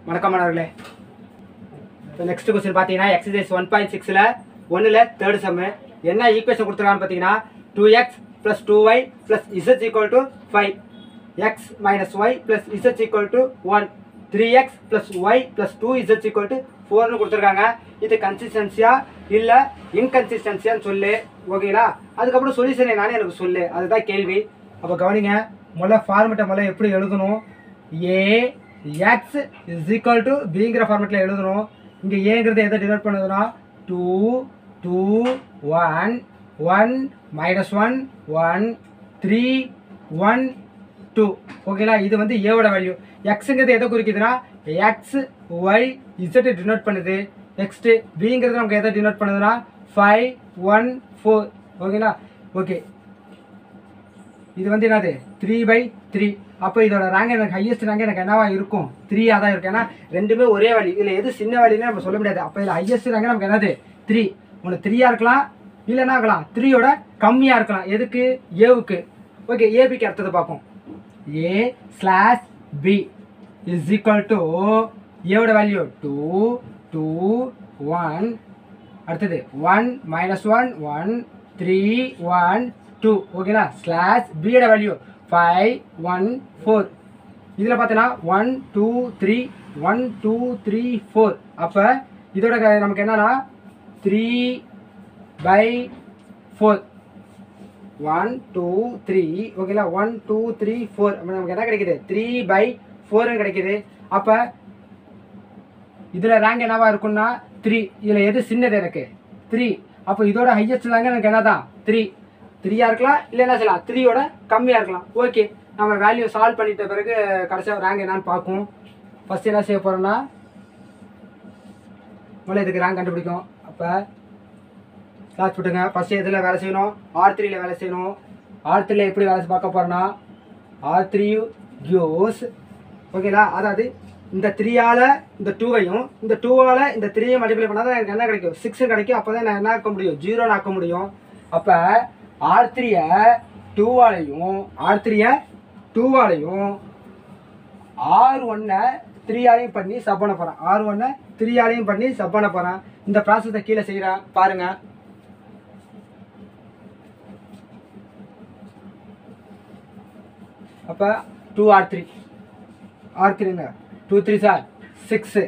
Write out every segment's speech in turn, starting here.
வணக்கம் மாணவர்களே இப்போ நெக்ஸ்ட் கொஸ்டின் பார்த்தீங்கன்னா எக்ஸசைஸ் ஒன் பாயிண்ட் சிக்ஸில் ஒன்றில் தேர்ட் சம்மு என்ன ஈக்குவேஷன் கொடுத்துருக்கான்னு பார்த்தீங்கன்னா two x plus two y plus z equal to five x minus y plus z equal to one three x plus y plus two z equal to ஃபோர்னு கொடுத்துருக்காங்க இது கன்சிஸ்டன்சியா இல்லை இன்கன்சிஸ்டன்சியான்னு சொல்லு ஓகேங்களா அதுக்கப்புறம் சொல்யூஷன் நானே எனக்கு சொல்லு அதுதான் கேள்வி அப்போ கவனிங்க முதல்ல ஃபார்மெட்டை முதல்ல எப்படி எழுதணும் A X is equal to பிங்கிற ஃபார்மெட்டில் எழுதணும் இங்கே ஏங்கிறது எதை டிவைட் பண்ணுதுன்னா two two one one minus one one three one two ஓகேங்களா இது வந்து ஏவோட வேல்யூ எக்ஸுங்கிறது எதை குறிக்குதுன்னா எக்ஸ் ஒய் இசட் டினோட் பண்ணுது நெக்ஸ்ட்டு பிங்கிறது நமக்கு எதை டினோட் பண்ணுதுன்னா ஃபைவ் ஒன் ஃபோர் ஓகேங்களா ஓகே இது வந்து என்னது த்ரீ பை த்ரீ அப்போ இதோட ரேங்க் எனக்கு ஹையஸ்ட் ரேங்க் எனக்கு என்னவா இருக்கும் த்ரீயாக தான் இருக்கும் ஏன்னா ரெண்டுமே ஒரே வேல்யூ இதில் எது சின்ன வேல்யூன்னு நம்ம சொல்ல முடியாது அப்போ இதில் ஹையஸ்ட் ரேங்க் நமக்கு என்னது த்ரீ ஒன்று த்ரீயாக இருக்கலாம் இல்லைன்னா இருக்கலாம் த்ரீயோட கம்மியாக இருக்கலாம் எதுக்கு ஏவுக்கு ஓகே ஏபிக்கு அடுத்தது பார்ப்போம் A slash B is equal to ஏவோட வேல்யூ டூ டூ ஒன் அடுத்தது one minus one one three one two ஓகேங்களா ஸ்லாஷ் பியோட வேல்யூ ஃபைவ் ஒன் ஃபோர் இதில் பார்த்தீங்கன்னா one two three one two three four அப்போ இதோட க- நமக்கு என்னன்னா three by four one two three ஓகேங்களா ஒன் டூ த்ரீ ஃபோர் நமக்கு என்ன கிடைக்குது த்ரீ பை ஃபோர்னு கிடைக்குது அப்போ இதில் ரேங்க் என்னவா இருக்கும்னா த்ரீ இதில் எது சின்னது எனக்கு த்ரீ அப்போ இதோட ஹையஸ்ட் ரேங்க் எனக்கு என்ன தான் த்ரீ த்ரீயாக இருக்கலாம் இல்லை என்ன செய்யலாம் த்ரீயோட கம்மியாக இருக்கலாம் ஓகே நம்ம வேல்யூ சால்வ் பண்ணிட்ட பிறகு கடைசியாக ரேங்க் என்னன்னு பார்க்கும் ஃபஸ்ட் என்ன செய்ய போகிறோன்னா முதல்ல இதுக்கு ரேங்க் கண்டுபிடிக்கும் அப்போ ஸ்டார்ட் போட்டுங்க ஃபஸ்ட்டு எதில் வேலை செய்யணும் ஆர் த்ரீல வேலை செய்யணும் ஆர் த்ரீல எப்படி வேலை பார்க்க போகிறோன்னா ஆர் த்ரீ யூஸ் ஓகேங்களா அதாவது இந்த த்ரீயால் இந்த டூவையும் இந்த டூவால் இந்த த்ரீயை மல்டிப்ளை பண்ணால் தான் எனக்கு என்ன கிடைக்கும் சிக்ஸ் கிடைக்கும் அப்போ தான் நான் என்ன ஆக்க முடியும் ஜீரோன்னு ஆக்க முடியும் அப்போ ஆர் த்ரீயை டூவாலையும் ஆர் த்ரீயை டூவாலையும் ஆர் ஒன்னை த்ரீயாலையும் பண்ணி சப் பண்ண போகிறேன் ஆர் ஒன்னை த்ரீயாலையும் பண்ணி சப் பண்ண போகிறேன் இந்த ப்ராசஸை கீழே செய்கிறேன் பாருங்கள் அப்போ டூ ஆர் த்ரீ ஆர் த்ரீங்க two three sir six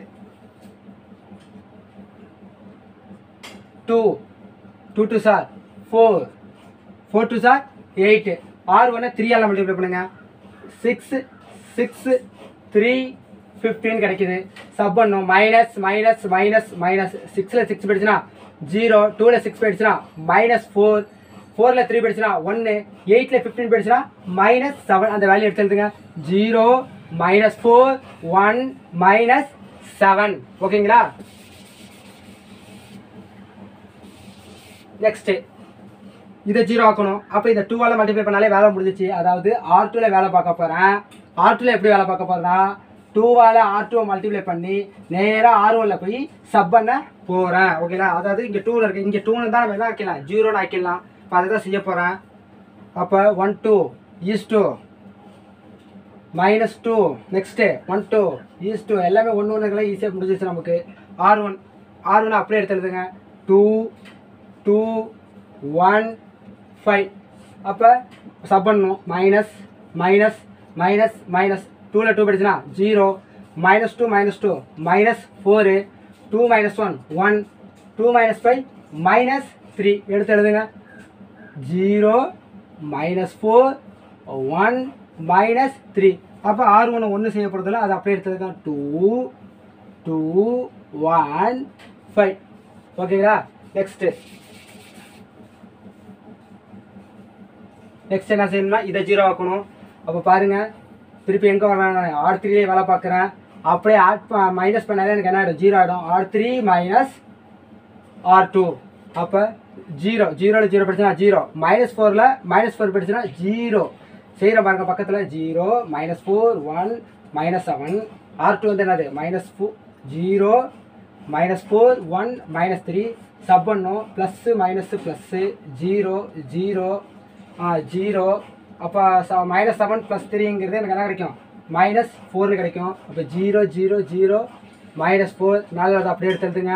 two two two sir four four two sir eight R ஒன்று த்ரீயால் மல்டிப்ளை பண்ணுங்க சிக்ஸ் சிக்ஸு த்ரீ ஃபிஃப்டீன் கிடைக்குது சப் பண்ணும் மைனஸ் மைனஸ் மைனஸ் மைனஸ் சிக்ஸில் சிக்ஸ் போயிடுச்சுன்னா ஜீரோ டூவில் சிக்ஸ் போயிடுச்சுன்னா மைனஸ் ஃபோர் ஃபோரில் த்ரீ போயிடுச்சுன்னா ஒன்று எயிட்டில் ஃபிஃப்டீன் போயிடுச்சுன்னா மைனஸ் செவன் அந்த வேல்யூ எடுத்து எழுதுங்க zero minus four one minus seven ஓகேங்களா நெக்ஸ்ட்டு இதை ஜீரோ ஆக்கணும் அப்போ இதை டூவால் மல்டிப்ளை பண்ணாலே வேலை முடிஞ்சிச்சு அதாவது ஆர் டூவில் வேலை பார்க்க போகிறேன் ஆர் டூவில் எப்படி வேலை பார்க்க போகிறேன்னா டூவால் ஆர் டூவை மல்டிப்ளை பண்ணி நேராக ஆர் ஒனில் போய் சப் பண்ண போகிறேன் ஓகேங்களா அதாவது இங்கே டூவில் இருக்குது இங்கே டூன்னு தான் நம்ம என்ன ஆக்கிடலாம் ஜீரோன்னு ஆக்கிடலாம் இப்போ அதை தான் செய்ய போகிறேன் அப்போ one two is two minus two next one two is two எல்லாமே ஒன்று ஒன்றுக்கெல்லாம் ஈஸியாக முடிஞ்சிச்சு நமக்கு ஆர் ஒன் ஆர் ஒன் அப்படியே எடுத்து எழுதுங்க டூ டூ ஒன் ஃபைவ் அப்போ சப் பண்ணணும் மைனஸ் மைனஸ் மைனஸ் மைனஸ் டூவில் டூ படிச்சுனா zero minus two minus two minus four two minus one one two minus five minus three எடுத்து எழுதுங்க zero minus four one minus three அப்போ ஆறு ஒன்று ஒன்று செய்ய போகிறதில்ல அதை அப்படியே எடுத்துருக்கேன் டூ டூ ஒன் ஃபைவ் ஓகேங்களா நெக்ஸ்ட்டு நெக்ஸ்ட் என்ன செய்யணும்னா இதை ஜீரோ ஆக்கணும் அப்போ பாருங்க திருப்பி எங்கே வரேன் நான் ஆர் த்ரீலே வேலை பார்க்குறேன் அப்படியே ஆட் மைனஸ் பண்ணாலே எனக்கு என்ன ஆகிடும் ஜீரோ ஆகிடும் R three minus R two அப்போ ஜீரோ ஜீரோவில் ஜீரோ படிச்சுனா ஜீரோ மைனஸ் ஃபோரில் மைனஸ் ஃபோர் படிச்சுனா ஜீரோ செய்கிற பாருங்க பக்கத்தில் zero minus four one minus seven R two வந்து என்னது minus four zero minus four one minus three sub பண்ணும் plus minus plus zero zero zero அப்போ மைனஸ் செவன் ப்ளஸ் த்ரீங்கிறது எனக்கு என்ன கிடைக்கும் மைனஸ் ஃபோர்னு கிடைக்கும் அப்போ zero zero zero minus four நாலாவது அப்படியே எடுத்து எழுதுங்க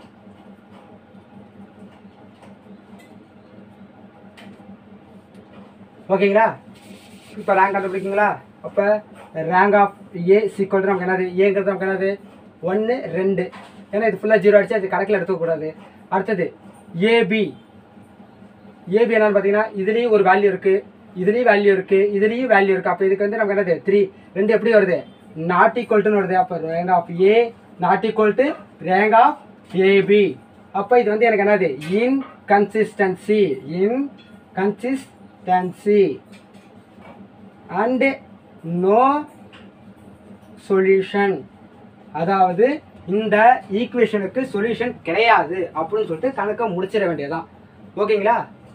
ஓகேங்களா இப்போ ரேங்க் கண்டுபிடிக்குங்களா அப்போ ரேங்க் ஆஃப் ஏ சீக்வல் நமக்கு என்னது ஏங்கிறது நமக்கு என்னது ஒன்று ரெண்டு ஏன்னா இது ஃபுல்லாக ஜீரோ அடிச்சு அது கணக்கில் எடுத்துக்கக்கூடாது அடுத்தது ஏபி ஏபி என்னன்னு பார்த்தீங்கன்னா இதுலேயும் ஒரு வேல்யூ இருக்குது இதுலேயும் வேல்யூ இருக்குது இதுலேயும் வேல்யூ இருக்குது அப்போ இதுக்கு வந்து நமக்கு என்னது த்ரீ ரெண்டு எப்படி வருது நாட் ஈக்குவல்ட்டுன்னு வருது அப்போ rank of A not equal to rank of AB அப்போ இது வந்து எனக்கு என்னது inconsistency inconsistency and no solution அதாவது இந்த ஈக்குவேஷனுக்கு சொல்யூஷன் கிடையாது அப்படின்னு சொல்லிட்டு கணக்கை முடிச்சிட வேண்டியதுதான் ஓகேங்களா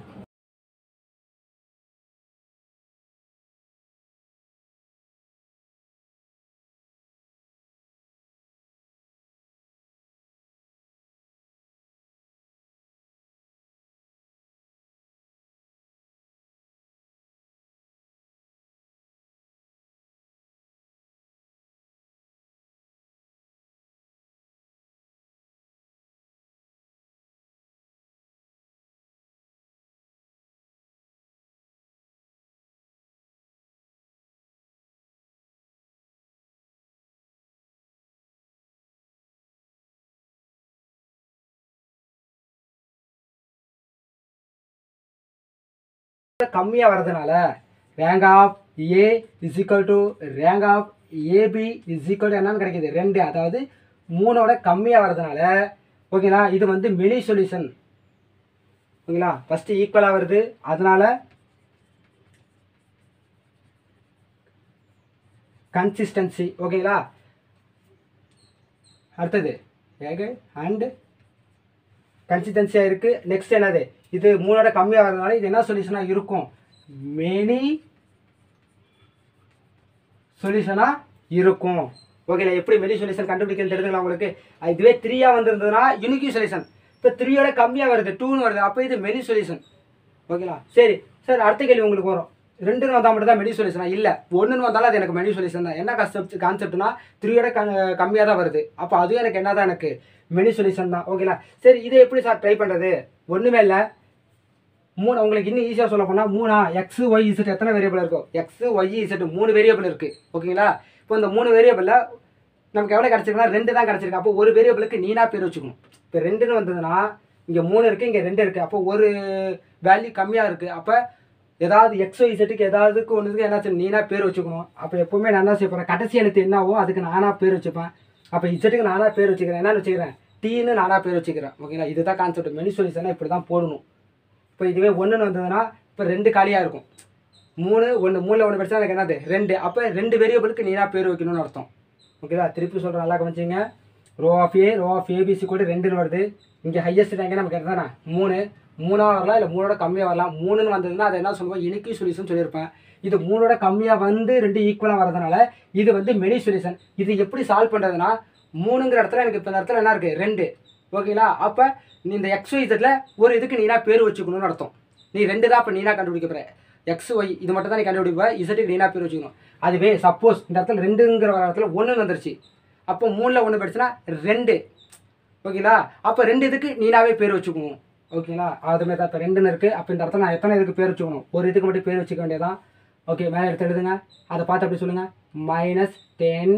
கம்மியாக வர்றதுனால rank of A is equal to rank of AB is equal to என்னன்னு கிடைக்குது ரெண்டு அதாவது மூணோட கம்மியாக வர்றதுனால ஓகேங்களா இது வந்து மெனி சொல்யூஷன் ஓகேங்களா ஃபஸ்ட்டு ஈக்குவலாக வருது அதனால கன்சிஸ்டன்சி ஓகேங்களா அடுத்தது ஏக அண்டு கன்சிஸ்டன்சியாக இருக்குது நெக்ஸ்ட் என்னது இது மூணோட கம்மியாக வரதுனால இது என்ன சொல்யூஷனாக இருக்கும் மெனி சொல்யூஷனாக இருக்கும் ஓகேங்களா எப்படி மெனி சொல்யூஷன் கண்டுபிடிக்கிறது தெரியுதுங்களா உங்களுக்கு அஹ் இதுவே த்ரீயாக வந்திருந்ததுன்னா யூனிக்யூ சொல்யூஷன் இப்போ த்ரீயோட கம்மியாக வருது டூன்னு வருது அப்போ இது மெனி சொல்யூஷன் ஓகேங்களா சரி சார் அடுத்த கேள்வி உங்களுக்கு வரும் ரெண்டுன்னு வந்தால் மட்டும் தான் மெனி சொல்யூஷனா இல்லை ஒன்றுன்னு வந்தாலும் அது எனக்கு மெனி சொல்யூஷன் தான் என்ன கான்செப்ட் கான்செப்ட்னா த்ரீயோட க கம்மியாக தான் வருது அப்போ அதுவும் எனக்கு என்ன தான் எனக்கு மெனி சொல்யூஷன் தான் ஓகேங்களா சரி இதை எப்படி சார் ட்ரை பண்ணுறது ஒன்றுமே இல்லை மூணு உங்களுக்கு இன்னும் ஈஸியாக சொல்ல போனால் மூணா எக்ஸ் ஒய் இசட் எத்தனை வேரியபிள் இருக்கும் எக்ஸ் ஒய் இசட் மூணு வேரியபிள் இருக்குது ஓகேங்களா இப்போ இந்த மூணு வேரியபிளில் நமக்கு எவ்வளோ கிடச்சிருக்குன்னா ரெண்டு தான் கிடச்சிருக்கு அப்போ ஒரு வேரியபிளுக்கு நீனா பேர் வச்சுக்கணும் இப்போ ரெண்டுன்னு வந்ததுன்னா இங்கே மூணு இருக்குது இங்கே ரெண்டு இருக்குது அப்போ ஒரு வேல்யூ கம்மியாக இருக்குது அப்போ ஏதாவது எக்ஸ் ஒய் இசட்டுக்கு ஏதாவதுக்கு ஒன்றுக்கு என்னாச்சு நீனா பேர் வச்சுக்கணும் அப்போ எப்போவுமே நான் என்ன செய்ய போகிறேன் கடைசி எழுத்து என்னவோ அதுக்கு நானாக பேர் வச்சுப்பேன் அப்போ இசட்டுக்கு நானாக பேர் வச்சுக்கிறேன் என்னன்னு வச்சுக்கிறேன் டீன்னு நானாக பேர் வச்சுக்கிறேன் ஓகேங்களா இதுதான் கான்செப்ட் மெனி சொல்யூஷனாக இப்படி தான் போடணும் இப்போ இதுவே ஒன்றுன்னு வந்ததுன்னா இப்போ ரெண்டு காலியாக இருக்கும் மூணு ஒன்று மூணில் ஒன்று படிச்சா எனக்கு என்னது ரெண்டு அப்போ ரெண்டு வேரியபிளுக்கு நீனா பேர் வைக்கணும்னு அர்த்தம் ஓகேவா திருப்பி சொல்கிறேன் நல்லா கவனிச்சிங்க row of A row of ABC கூட ரெண்டுன்னு வருது இங்கே ஹையஸ்ட் ரேங்க் நமக்கு என்னதானே மூணு மூணாக வரலாம் இல்லை மூணோட கம்மியாக வரலாம் மூணுன்னு வந்ததுன்னா அதை என்ன சொல்லுவோம் இனிக்கி சொல்யூஷன் சொல்லியிருப்பேன் இது மூணோட கம்மியாக வந்து ரெண்டு ஈக்குவலாக வரதுனால இது வந்து மெனி சொல்யூஷன் இது எப்படி சால்வ் பண்ணுறதுனா மூணுங்கிற இடத்துல எனக்கு இப்போ இந்த இடத்துல என்ன இருக்குது ரெண்டு ஓகேங்களா அப்போ நீ இந்த எக்ஸ் இதில் ஒரு இதுக்கு நீனா பேர் வச்சுக்கணும்னு அர்த்தம் நீ ரெண்டு தான் இப்போ நீனா கண்டுபிடிக்க போகிற எக்ஸ் ஒய் இது மட்டும் தான் நீ கண்டுபிடிப்ப இசட்டுக்கு நீனா பேர் வச்சுக்கணும் அதுவே சப்போஸ் இந்த இடத்துல ரெண்டுங்கிற வர இடத்துல ஒன்று வந்துருச்சு அப்போ மூணில் ஒன்று போயிடுச்சுன்னா ரெண்டு ஓகேங்களா அப்போ ரெண்டு இதுக்கு நீனாவே பேர் வச்சுக்கணும் ஓகேங்களா அதுமாதிரி தான் இப்போ ரெண்டுன்னு இருக்குது அப்போ இந்த இடத்துல நான் எத்தனை இதுக்கு பேர் வச்சுக்கணும் ஒரு இதுக்கு மட்டும் பேர் வச்சுக்க வேண்டியதான் ஓகே மேலே எடுத்து எழுதுங்க அதை பார்த்து அப்படி சொல்லுங்கள் minus ten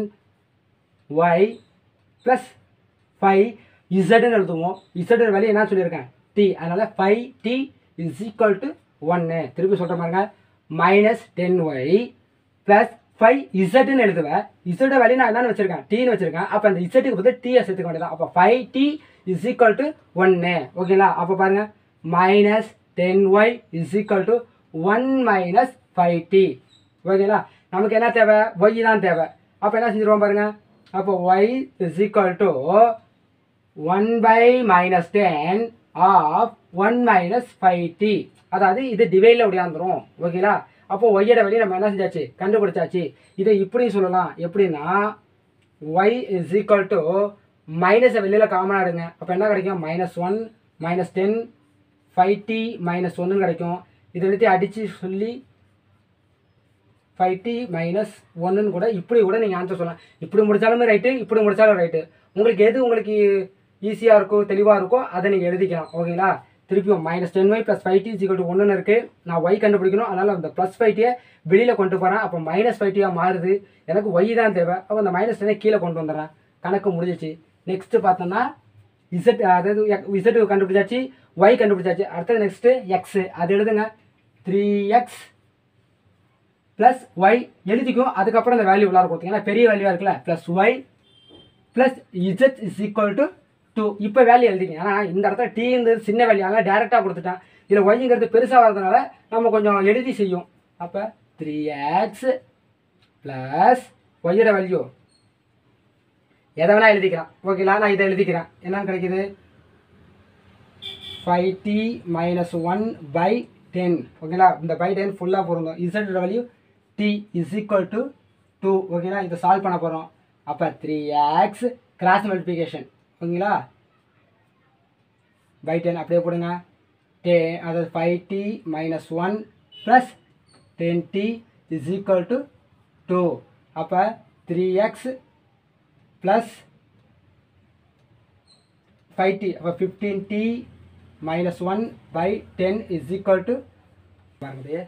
y plus five இசட்னு எழுதுவோம் இசட் வேலையை என்ன சொல்லியிருக்கேன் டி அதனால் five t is equal to ஒன்று திருப்பி சொல்கிற பாருங்க minus ten y plus five இசட்னு எழுதுவேன் இசட்டோட வேலையை நான் என்னென்னு வச்சுருக்கேன் டீன்னு வச்சுருக்கேன் அப்போ அந்த இசட்டுக்கு பதில் டீயை சேர்த்துக்க வேண்டியதான் அப்போ five t is equal to ஒன்று ஓகேங்களா அப்போ பாருங்கள் minus ten y is equal to one minus five t ஓகேங்களா நமக்கு என்ன தேவை ஒய் தான் தேவை அப்போ என்ன செஞ்சிருவோம் பாருங்கள் அப்போ y is equal to one by minus ten of one minus five t அதாவது இது டிவைடில் ஒடியாந்துரும் ஓகேங்களா அப்போ ஒய்யோட வெளியே நம்ம என்ன செஞ்சாச்சு கண்டுபிடிச்சாச்சு இதை இப்படியும் சொல்லலாம் எப்படின்னா ஒய் இஸ் ஈக்குவல் டு மைனஸை வெளியில் காமனாக எடுங்க அப்போ என்ன கிடைக்கும் minus one minus ten five t minus ஒன்னு கிடைக்கும் இதை எடுத்து அடித்து சொல்லி ஃபைவ் டி மைனஸ் ஒன்றுன்னு கூட இப்படி கூட நீங்கள் ஆன்சர் சொல்லலாம் இப்படி முடிச்சாலுமே ரைட்டு இப்படி முடிச்சாலும் ரைட்டு உங்களுக்கு எது உங்களுக்கு ஈஸியாக இருக்கோ தெளிவாக இருக்கோ அதை நீங்கள் எழுதிக்கலாம் ஓகேங்களா திருப்பியும் minus ten y plus five t equal to ஒன்றுன்னு இருக்குது நான் ஒய் கண்டுபிடிக்கணும் அதனால் அந்த ப்ளஸ் ஃபைவ் டியை வெளியில் கொண்டு போகிறேன் அப்போ மைனஸ் ஃபைவ் டியாக மாறுது எனக்கு ஒய் தான் தேவை அப்போ அந்த மைனஸ் டென்னை கீழே கொண்டு வந்துடுறேன் கணக்கு முடிஞ்சிச்சு நெக்ஸ்ட்டு பார்த்தோன்னா இசட் அதாவது இசட் கண்டுபிடிச்சாச்சு ஒய் கண்டுபிடிச்சாச்சு அடுத்தது நெக்ஸ்ட்டு எக்ஸு அது எழுதுங்க த்ரீ எக்ஸ் ப்ளஸ் ஒய் எழுதிக்கும் அதுக்கப்புறம் அந்த வேல்யூ உள்ளார கொடுத்தீங்கன்னா பெரிய வேல்யூவாக இருக்குல்ல plus y plus z is equal to two இப்போ வேல்யூ எழுதிங்க ஏன்னா இந்த இடத்துல டீங்கிறது சின்ன வேல்யூ அதனால் டேரெக்டாக கொடுத்துட்டேன் இதில் ஒய்ங்கிறது பெருசாக வரதுனால நம்ம கொஞ்சம் எழுதி செய்யும் அப்போ த்ரீ எக்ஸ் ப்ளஸ் ஒய்யோட வேல்யூ எதை வேணால் எழுதிக்கலாம் ஓகேங்களா நான் இதை எழுதிக்கிறேன் என்னன்னு கிடைக்குது five t minus one by ten ஓகேங்களா இந்த பை டென் ஃபுல்லாக பொருந்தும் இசட்டோட value t is equal to two ஓகேங்களா இதை சால்வ் பண்ண போகிறோம் அப்போ த்ரீ எக்ஸ் கிராஸ் மல்டிபிகேஷன் ஓகேங்களா பை டென் அப்படியே போடுங்க டே அதாவது five t minus one plus ten t is equal to two அப்போ three x plus five D அப்போ fifteen t minus one by ten is equal to பாருங்க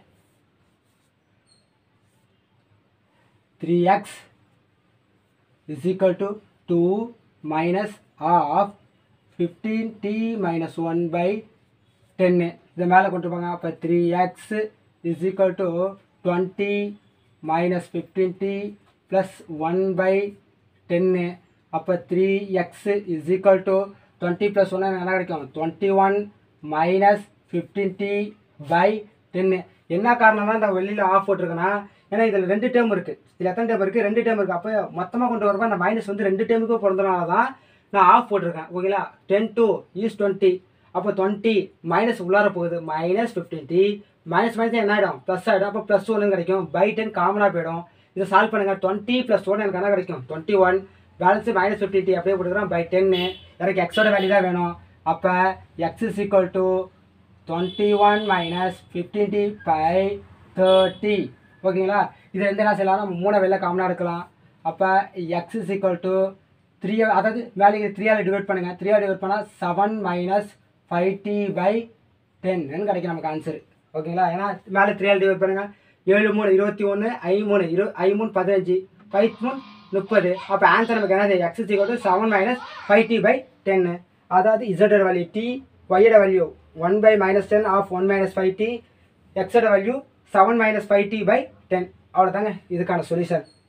three x is equal to 2 minus of 15t minus 1 by 10 இதை மேலே கொண்டு போங்க அப்போ three x is equal to twenty minus fifteen t plus one by டென்னு அப்போ three x is equal to twenty plus ஒன்று என்ன கிடைக்கும் twenty one minus fifteen t by டென்னு என்ன காரணம்னா இந்த வெளியில் ஆஃப் போட்டிருக்கேன்னா ஏன்னா இதில் ரெண்டு டேர்ம் இருக்குது இதில் எத்தனை டேர்ம் இருக்குது ரெண்டு டேர்ம் இருக்குது அப்போ மொத்தமாக கொண்டு வரப்போ அந்த மைனஸ் வந்து ரெண்டு டேர்முக்கும் பிறந்தனால தான் நான் ஆஃப் போட்டிருக்கேன் ஓகேங்களா டென் டூ ஈஸ் டுவெண்ட்டி அப்போ டுவெண்ட்டி மைனஸ் உள்ளார போகுது minus fifteen t minus minus என்ன ஆகிடும் ப்ளஸ் ஆகிடும் அப்போ ப்ளஸ் ஒன்று கிடைக்கும் பை டென் காமனாக போயிடும் இதை சால்வ் பண்ணுங்க டுவெண்ட்டி ப்ளஸ் ஒன் எனக்கு என்ன கிடைக்கும் twenty one balance minus fifty t அப்படியே போட்டுக்கிறோம் பை டென்னு எனக்கு எக்ஸோட வேல்யூ தான் வேணும் அப்போ x is equal to twenty one minus fifteen t by thirty ஓகேங்களா இது எந்த என்ன செய்யலாம் நம்ம மூணை வெளில காமனாக எடுக்கலாம் அப்போ x is equal to three அதாவது வேல்யூ த்ரீயால் டிவைட் பண்ணுங்கள் த்ரீயால் டிவைட் பண்ணால் seven minus five t by டென்னு கிடைக்கும் நமக்கு ஆன்சர் ஓகேங்களா ஏன்னா மேலே த்ரீயால் டிவைட் பண்ணுங்கள் ஏழு மூணு இருபத்தி ஒன்று ஐ மூணு இரு ஐ மூணு பதினஞ்சு ஃபைவ் மூணு முப்பது அப்போ ஆன்சர் நமக்கு என்ன x is equal to seven minus five t by டென்னு அதாவது இசட்டோட வேல்யூ டி ஒய்யோட value one by minus ten of one minus five t எக்ஸோட value seven minus five t by ten அவ்வளோதாங்க இதுக்கான சொல்யூஷன்